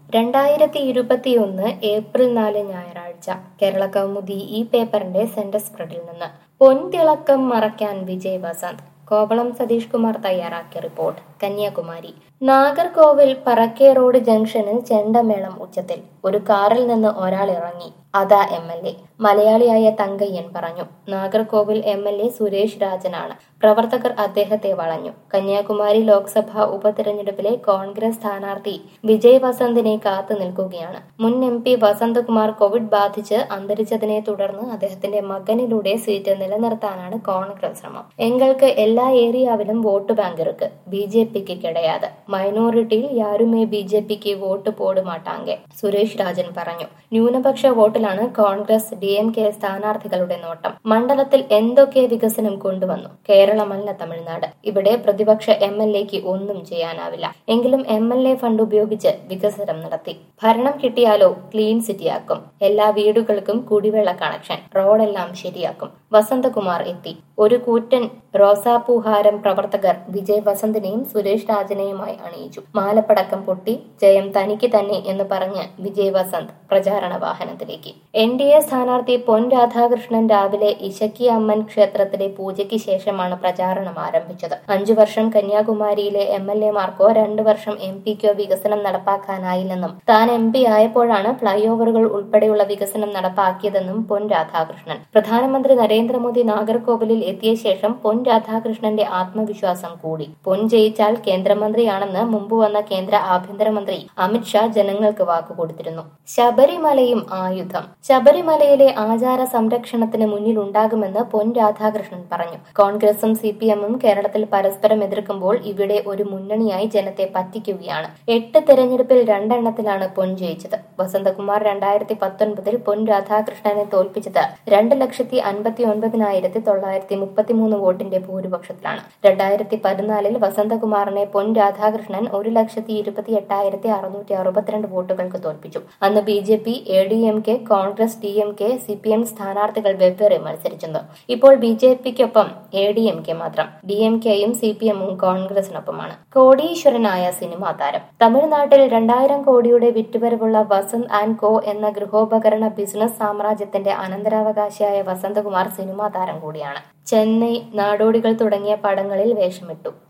രണ്ടായിരത്തി ഇരുപത്തിയൊന്ന് ഏപ്രിൽ നാല് ഞായറാഴ്ച കേരള കൗമുദി ഈ പേപ്പറിന്റെ സെന്റർ സ്പ്രെഡിൽ നിന്ന് പൊൻതിളക്കം മറയ്ക്കാൻ വിജയ് വസന്ത് കോവളം സതീഷ് കുമാർ തയ്യാറാക്കിയ റിപ്പോർട്ട് കന്യാകുമാരി നാഗർകോവിൽ പറക്കെ റോഡ് ജംഗ്ഷനിൽ ചെണ്ടമേളം ഉച്ചത്തിൽ ഒരു കാറിൽ നിന്ന് ഒരാൾ ഇറങ്ങി അതാ എം എൽ എ മലയാളിയായ തങ്കയ്യൻ പറഞ്ഞു Nagercoil M L A Suresh രാജനാണ് പ്രവർത്തകർ അദ്ദേഹത്തെ വളഞ്ഞു കന്യാകുമാരി ലോക്സഭാ ഉപതെരഞ്ഞെടുപ്പിലെ കോൺഗ്രസ് സ്ഥാനാർത്ഥി വിജയ് വസന്തിനെ കാത്തു നിൽക്കുകയാണ് മുൻ എം പി വസന്തകുമാർ കോവിഡ് ബാധിച്ച് അന്തരിച്ചതിനെ തുടർന്ന് അദ്ദേഹത്തിന്റെ മകനിലൂടെ സീറ്റ് നിലനിർത്താനാണ് കോൺഗ്രസ് ശ്രമം എങ്ങൾക്ക് എല്ലാ ഏരിയാവിലും വോട്ട് ബാങ്ക് ഇருக்கு ബി ജെ പിക്ക് കിടയാതെ മൈനോറിറ്റിയിൽ യാരുമേ ബി ജെ പിക്ക് വോട്ട് പോട് മാട്ടാങ്കെ സുരേഷ് രാജൻ പറഞ്ഞു ന്യൂനപക്ഷ വോട്ടിലാണ് കോൺഗ്രസ് ഡി എം കെ സ്ഥാനാർത്ഥികളുടെ നോട്ടം മണ്ഡലത്തിൽ എന്തൊക്കെ വികസനം കൊണ്ടുവന്നു കേരളമല്ല തമിഴ്നാട് ഇവിടെ പ്രതിപക്ഷ എം എൽ എക്ക് ഒന്നും ചെയ്യാനാവില്ല എങ്കിലും എം എൽ എ ഫണ്ട് ഉപയോഗിച്ച് വികസനം നടത്തി ഭരണം കിട്ടിയാലോ ക്ലീൻ സിറ്റിയാക്കും എല്ലാ വീടുകൾക്കും കുടിവെള്ള കണക്ഷൻ റോഡെല്ലാം ശരിയാക്കും വസന്തകുമാർ എത്തി ഒരു കൂറ്റൻ റോസാപ്പൂഹാരം പ്രവർത്തകർ വിജയ് വസന്തിനെയും സുരേഷ് രാജനെയുമായി അണിയിച്ചു മാലപ്പടക്കം പൊട്ടി ജയം തനിക്ക് തന്നെ എന്ന് പറഞ്ഞ് വിജയ് വസന്ത് പ്രചാരണ വാഹനത്തിലേക്ക് എൻ ഡി എ സ്ഥാനാർത്ഥി പൊൻ രാധാകൃഷ്ണൻ രാവിലെ ഇശക്കി അമ്മൻ ക്ഷേത്രത്തിലെ പൂജയ്ക്ക് ശേഷമാണ് പ്രചാരണം ആരംഭിച്ചത് അഞ്ചു വർഷം കന്യാകുമാരിയിലെ എം എൽ എമാർക്കോ രണ്ടു വർഷം എം പിക്കോ വികസനം നടപ്പാക്കാനായില്ലെന്നും താൻ എം പി ആയപ്പോഴാണ് ഫ്ളൈ ഓവറുകൾ ഉൾപ്പെടെയുള്ള വികസനം നടപ്പാക്കിയതെന്നും പൊൻ രാധാകൃഷ്ണൻ പ്രധാനമന്ത്രി നരേന്ദ്രമോദി നാഗർകോവിലിൽ എത്തിയ ശേഷം പൊൻ രാധാകൃഷ്ണന്റെ ആത്മവിശ്വാസം കൂടി പൊൻ ജയിച്ചാൽ കേന്ദ്രമന്ത്രിയാണെന്ന് മുമ്പ് വന്ന കേന്ദ്ര ആഭ്യന്തരമന്ത്രി അമിത്ഷാ ജനങ്ങൾക്ക് വാക്കുകൊടുത്തിരുന്നു ശബരിമലയും ആയുധം ശബരിമലയിലെ ആചാര സംരക്ഷണത്തിന് മുന്നിലുണ്ടാകുമെന്ന് പൊൻ രാധാകൃഷ്ണൻ പറഞ്ഞു കോൺഗ്രസും സി പി എമ്മും കേരളത്തിൽ പരസ്പരം എതിർക്കുമ്പോൾ ഇവിടെ ഒരു മുന്നണിയായി ജനത്തെ പറ്റിക്കുകയാണ് എട്ട് തെരഞ്ഞെടുപ്പിൽ രണ്ടെണ്ണത്തിലാണ് പൊൻ ജയിച്ചത് വസന്തകുമാർ രണ്ടായിരത്തി പത്തൊൻപതിൽ പൊൻ രാധാകൃഷ്ണനെ തോൽപ്പിച്ചത് രണ്ട് ലക്ഷത്തി അൻപത്തി ഒൻപതിനായിരത്തി തൊള്ളായിരത്തി മുപ്പത്തിമൂന്ന് വോട്ടിന്റെ ഭൂരിപക്ഷത്തിലാണ് രണ്ടായിരത്തി പതിനാലിൽ വസന്തകുമാറിനെ പൊൻ രാധാകൃഷ്ണൻ ഒരു ലക്ഷത്തി ഇരുപത്തി എട്ടായിരത്തി അറുന്നൂറ്റി അറുപത്തിരണ്ട് വോട്ടുകൾക്ക് തോൽപ്പിച്ചു അന്ന് B J P A D M K Congress D M K C P M സ്ഥാനാർത്ഥികൾ വെവ്വേറെ മത്സരിച്ചിരുന്നു ഇപ്പോൾ ബി ജെ പിക്കൊപ്പം എ ഡി എം കെ മാത്രം ഡി എം കെയും സി പി എമ്മും കോൺഗ്രസിനൊപ്പമാണ് കോടീശ്വരനായ സിനിമാ താരം തമിഴ്നാട്ടിൽ രണ്ടായിരം കോടിയുടെ വിറ്റുവരവുള്ള വസന്ത് ആൻഡ് കോ എന്ന ഗൃഹോപകരണ ബിസിനസ് സാമ്രാജ്യത്തിന്റെ അനന്തരാവകാശിയായ വസന്തകുമാർ സിനിമാ താരം കൂടിയാണ് ചെന്നൈ നാടോടികൾ തുടങ്ങിയ പടങ്ങളിൽ വേഷമിട്ടു